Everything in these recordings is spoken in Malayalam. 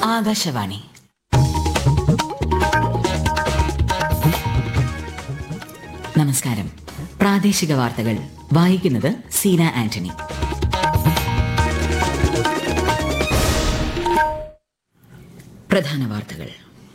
ആകാശവാണി നമസ്കാരം പ്രാദേശിക വാർത്തകൾ വായിക്കുന്നത് സീന ആന്റണി പ്രധാന വാർത്തകൾ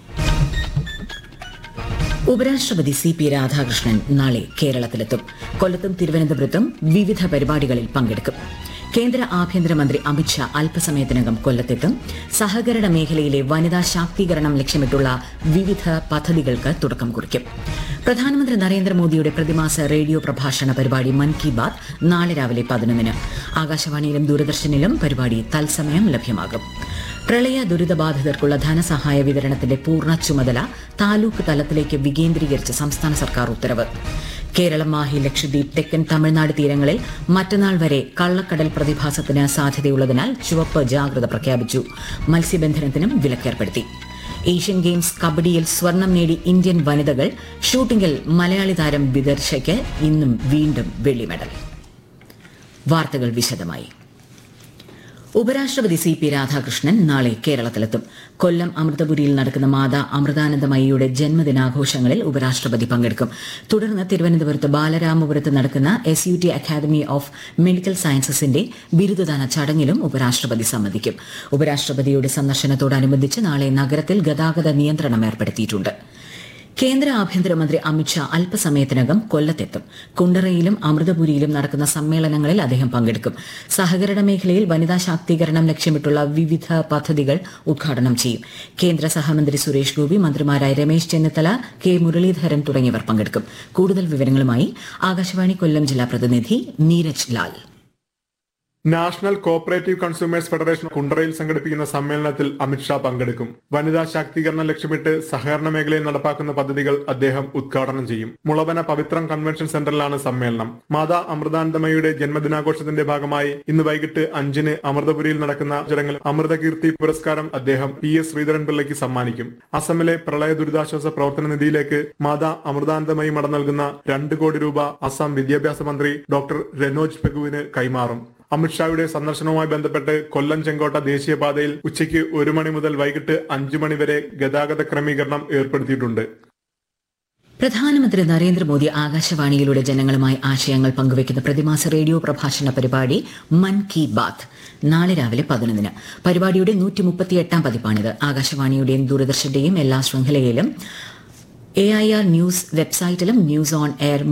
ഉപരാഷ്ട്രപതി സി പി രാധാകൃഷ്ണൻ നാളെ കേരളത്തിലെത്തും കൊല്ലത്തും തിരുവനന്തപുരത്തും വിവിധ പരിപാടികളിൽ പങ്കെടുക്കും കേന്ദ്ര ആഭ്യന്തരമന്ത്രി അമിത്ഷാ അല്പസമയത്തിനകം കൊല്ലത്തെത്തും സഹകരണ മേഖലയിലെ വനിതാ ശാക്തീകരണം ലക്ഷ്യമിട്ടുള്ള വിവിധ പദ്ധതികൾക്ക് തുടക്കം കുറിക്കും പ്രധാനമന്ത്രി നരേന്ദ്രമോദിയുടെ പ്രതിമാസ റേഡിയോ പ്രഭാഷണ പരിപാടി മൻ കി ബാത് നാളെ രാവിലെ പതിനൊന്നിന് ആകാശവാണിയിലും ദൂരദർശനിലും പരിപാടി തത്സമയം ലഭ്യമാകും പ്രളയ ദുരിതബാധിതർക്കുള്ള ധനസഹായ വിതരണത്തിന്റെ പൂർണ്ണ ചുമതല താലൂക്ക് തലത്തിലേക്ക് വികേന്ദ്രീകരിച്ച് സംസ്ഥാന സർക്കാർ ഉത്തരവ് കേരളം മാഹി ലക്ഷദ്വീപ് തെക്കൻ തമിഴ്നാട് തീരങ്ങളിൽ മറ്റന്നാൾ വരെ കള്ളക്കടൽ പ്രതിഭാസത്തിന് സാധ്യതയുള്ളതിനാൽ ചുവപ്പ് ജാഗ്രത പ്രഖ്യാപിച്ചു മത്സ്യബന്ധനത്തിനും വിലക്കേർപ്പെടുത്തി ഏഷ്യൻ ഗെയിംസ് കബഡിയിൽ സ്വർണം നേടി ഇന്ത്യൻ വനിതകൾ ഷൂട്ടിംഗിൽ മലയാളി താരം വിദർശയ്ക്ക് ഇന്നും വീണ്ടും വെള്ളി മെഡൽ വാർത്തകൾ വിശദമായി ഉപരാഷ്ട്രപതി സി പി രാധാകൃഷ്ണൻ നാളെ കേരളത്തിലെത്തും കൊല്ലം അമൃതപുരിയിൽ നടക്കുന്ന മാതാ അമൃതാനന്ദമയിയുടെ ജന്മദിനാഘോഷങ്ങളിൽ ഉപരാഷ്ട്രപതി പങ്കെടുക്കും തുടർന്ന് തിരുവനന്തപുരത്ത് ബാലരാമപുരത്ത് നടക്കുന്ന S U T academy of medical സയൻസസിന്റെ ബിരുദദാന ചടങ്ങിലും ഉപരാഷ്ട്രപതി സംബന്ധിക്കും ഉപരാഷ്ട്രപതിയുടെ സന്ദർശനത്തോടനുബന്ധിച്ച് നാളെ നഗരത്തിൽ ഗതാഗത നിയന്ത്രണം ഏർപ്പെടുത്തിയിട്ടുണ്ട് കേന്ദ്ര ആഭ്യന്തരമന്ത്രി അമിത്ഷാ അല്പസമയത്തിനകം കൊല്ലത്തെത്തും കുണ്ടറയിലും അമൃതപുരിയിലും നടക്കുന്ന സമ്മേളനങ്ങളിൽ അദ്ദേഹം പങ്കെടുക്കും സഹകരണ മേഖലയിൽ വനിതാ ശാക്തീകരണം ലക്ഷ്യമിട്ടുള്ള വിവിധ പദ്ധതികൾ ഉദ്ഘാടനം ചെയ്യും കേന്ദ്ര സഹമന്ത്രി സുരേഷ് ഗോപി മന്ത്രിമാരായ രമേശ് ചെന്നിത്തല കെ മുരളീധരൻ തുടങ്ങിയവർ പങ്കെടുക്കും കൂടുതൽ വിവരങ്ങളുമായി ആകാശവാണി കൊല്ലം ജില്ലാ പ്രതിനിധി Neeraj Lal national cooperative consumers federation കുണ്ടറയിൽ സംഘടിപ്പിക്കുന്ന സമ്മേളനത്തിൽ അമിത്ഷാ പങ്കെടുക്കും വനിതാ ശാക്തീകരണം ലക്ഷ്യമിട്ട് സഹകരണ മേഖലയിൽ നടപ്പാക്കുന്ന പദ്ധതികൾ അദ്ദേഹം ഉദ്ഘാടനം ചെയ്യും മുളവന പവിത്രം കൺവെൻഷൻ സെന്ററിലാണ് സമ്മേളനം മാതാ അമൃതാനന്ദമയുടെ ജന്മദിനാഘോഷത്തിന്റെ ഭാഗമായി ഇന്ന് വൈകിട്ട് അഞ്ചിന് അമൃതപുരിയിൽ നടക്കുന്ന ചടങ്ങിൽ അമൃതകീർത്തി പുരസ്കാരം അദ്ദേഹം പി എസ് ശ്രീധരൻ പിള്ളയ്ക്ക് സമ്മാനിക്കും അസമിലെ പ്രളയ ദുരിതാശ്വാസ പ്രവർത്തന നിധിയിലേക്ക് മാതാ അമൃതാനന്ദമയി മട നൽകുന്ന രണ്ട് കോടി രൂപ അസം വിദ്യാഭ്യാസ മന്ത്രി ഡോക്ടർ രനോജ് പെഗുവിന് കൈമാറും അമിത്ഷായുടെ സന്ദർശനവുമായി ബന്ധപ്പെട്ട് കൊല്ലം ചെങ്കോട്ട ദേശീയപാതയിൽ ഉച്ചയ്ക്ക് ഒരു മണി മുതൽ വൈകിട്ട് അഞ്ചു മണി വരെ ഗതാഗത ക്രമീകരണം ഏർപ്പെടുത്തിയിട്ടുണ്ട് പ്രധാനമന്ത്രി നരേന്ദ്രമോദി ആകാശവാണിയിലൂടെ ജനങ്ങളുമായി ആശയങ്ങൾ പങ്കുവയ്ക്കുന്ന പ്രതിമാസ റേഡിയോ പ്രഭാഷണ പരിപാടി മൻ കി ബാത്ത് നാളെ രാവിലെ പതിനൊന്നിന് പരിപാടിയുടെ നൂറ്റി മുപ്പത്തിയെട്ടാം പതിപ്പാണിത് ആകാശവാണിയുടെയും ദൂരദർശന്റെയും എല്ലാ ശൃംഖലയിലും എ ഐ ആർ ന്യൂസ് വെബ്സൈറ്റിലും ന്യൂസ് ഓൺ എയർ